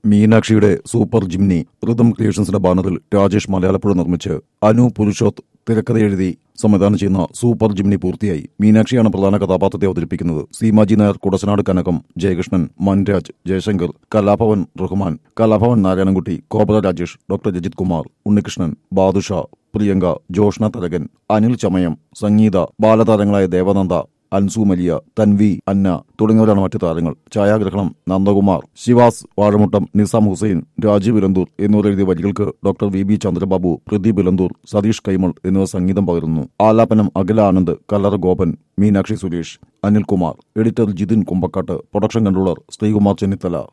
മീനാക്ഷിയുടെ super ജിംനി rhythm ക്രിയേഷൻസിന്റെ ബാനറിൽ രാജേഷ് മലയാളപ്പുഴ നിർമ്മിച്ച് അനു പുരുഷോത്ത് തിരക്കഥ എഴുതി സംവിധാനം ചെയ്യുന്ന സൂപ്പർ ജിംനി പൂർത്തിയായി മീനാക്ഷിയാണ് പ്രധാന കഥാപാത്രത്തെ അവതരിപ്പിക്കുന്നത് സീമാജി നായർ കുടസനാട് കനകം ജയകൃഷ്ണൻ മൻരാജ് ജയശങ്കർ കലാഭവൻ റഹ്മാൻ കലാഭവൻ നാരായണൻകുട്ടി കോബ്ര രാജേഷ് ഡോക്ടർ രജിത് കുമാർ ഉണ്ണികൃഷ്ണൻ ബാദുഷ പ്രിയങ്ക ജോഷ്ന തരകൻ അനിൽ ചമയം സംഗീത ബാലതാരങ്ങളായ ദേവനന്ദ അൻസു മലിയ തൻവി അന്ന തുടങ്ങിയവരാണ് മറ്റു താരങ്ങൾ ഛായാഗ്രഹണം നന്ദകുമാർ ശിവാസ് വാഴമുട്ടം നിസാം ഹുസൈൻ രാജീവ് ഇലന്തൂർ എന്നിവർ എഴുതിയ വരികൾക്ക് doctor V B Chandrababu Pradeep Elanthoor Satheesh Kaimal എന്നിവർ സംഗീതം പകരുന്നു ആലാപനം Akhila Anand Kallara Gopan Meenakshi Suresh Anilkumar editor Jithin Kumbakkattu production controller Sreekumar Chennithala